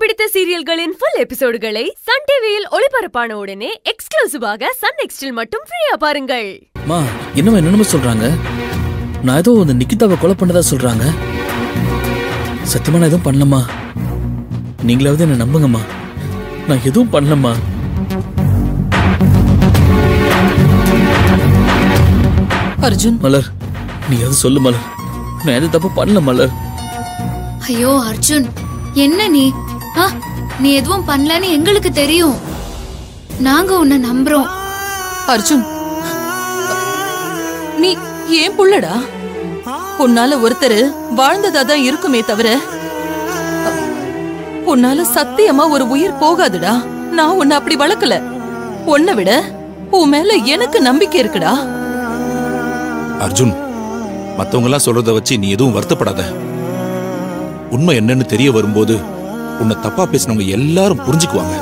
பிடித்த சீரியல்களின் full எபிசோடுகளை Sun டிவியில் ஒளிபரப்பான உடனே எக்ஸ்க்ளூசிவாக சன் நெக்ஸ்டில் மட்டும் ஃப்ரீயா பாருங்கள் மா என்னம்மா என்னென்னமோ சொல்றாங்க நான் ஏதோ அந்த நிக்கிதாவை கொலை பண்ணதா சொல்றாங்க சத்தியமா நான் எதுவும் பண்ணலம்மா நீங்களாவது என்ன நம்புங்கம்மா நான் எதுவும் பண்ணலம்மா அர்ஜுன் மலர் நீ எது சொல்லு மலர் நான் எது தப்பு பண்ணல மலர் ஐயோ அர்ஜுன் என்ன நீ ஆ, நீ எதுவும் பண்ணலன்னு எங்களுக்கு தெரியும் நாங்க உன்னை நம்புறோம் அர்ஜுன் நீ ஏன் புள்ளடா உன்னால ஒருத்தர் வாழ்ந்ததா தான் இருக்குமே தவிர உன்னால சத்தியமா ஒரு உயிர் போகாதுடா நான் உன்னை அப்படி வளர்க்கல உன்னை விட உன் மேல எனக்கு நம்பிக்கை இருக்குடா அர்ஜுன் மத்தவங்க எல்லாம் சொல்றத வச்சு நீ எதுவும் வருத்தப்படாத உண்மை என்னன்னு தெரிய வரும்போது உன்னை தப்பா பேசினவங்க எல்லாரும் புரிஞ்சுக்குவாங்க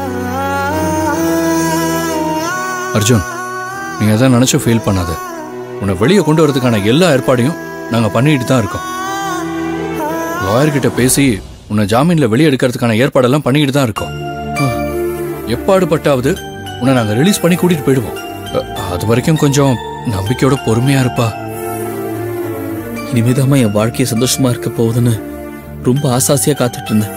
அர்ஜுன் நீ எதை நினைச்சும் ஃபீல் பண்ணாத உன்னை வெளியே கொண்டு வரதுக்கான எல்லா ஏற்பாடையும் நாங்க பண்ணிட்டு தான் இருக்கோம் லாயர் கிட்ட பேசி உன்னை ஜாமீன்ல வெளியே எடுக்கிறதுக்கான ஏற்பாடெல்லாம் பண்ணிக்கிட்டு தான் இருக்கோம் எப்பாடுபட்டாவது உன்னை நாங்க ரிலீஸ் பண்ணி கூட்டிட்டு போயிடுவோம் அ, அது வரைக்கும் கொஞ்சம் நம்பிக்கையோட பொறுமையா இருப்பா இனிமேதாம்மா என் வாழ்க்கைய சந்தோஷமா இருக்க போகுதுன்னு ரொம்ப ஆசாசியா காத்துட்டு இருந்தேன்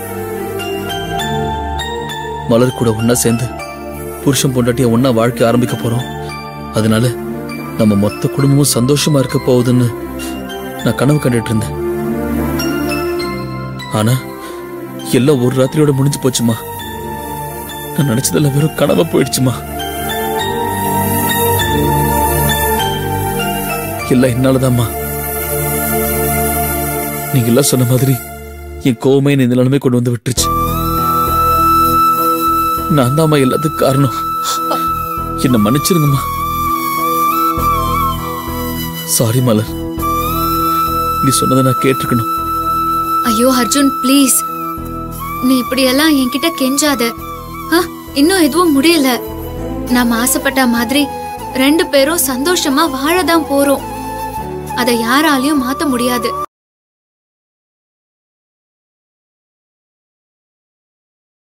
மலர் கூட ஒன்னா சேர்ந்து புருஷன் பொண்டாட்டிய ஒன்னா வாழ்க்கை ஆரம்பிக்க போறோம் அதனால நம்ம மொத்த குடும்பமும் சந்தோஷமா இருக்க போகுதுன்னு நான் கனவு கண்டுட்டு இருந்தேன் ஆனா எல்லாம் ஒரு ராத்திரியோட முடிஞ்சு போச்சுமா நான் நினைச்சதெல்லாம் வெறும் கனவா போயிடுச்சுமா எல்லாம் என்னாலதாம்மா நீங்க எல்லாம் சொன்ன மாதிரி என் கோவமே என்னை இந்த நிலைமை கொண்டு வந்து விட்டுருச்சு நான் தாம்மா எல்லாத்துக்கும் காரணம் என்ன மன்னிச்சிருங்கம்மா சாரி மலர் நீ சொன்னதை நான் கேட்டிருக்கணும் ஐயோ அர்ஜுன் ப்ளீஸ் நீ இப்படியெல்லாம் என்கிட்ட கெஞ்சாத ஆ, இன்னும் எதுவும் முடியல நாம ஆசைப்பட்ட மாதிரி ரெண்டு பேரும் சந்தோஷமா வாழதான் போறோம் அதை யாராலையும் மாத்த முடியாது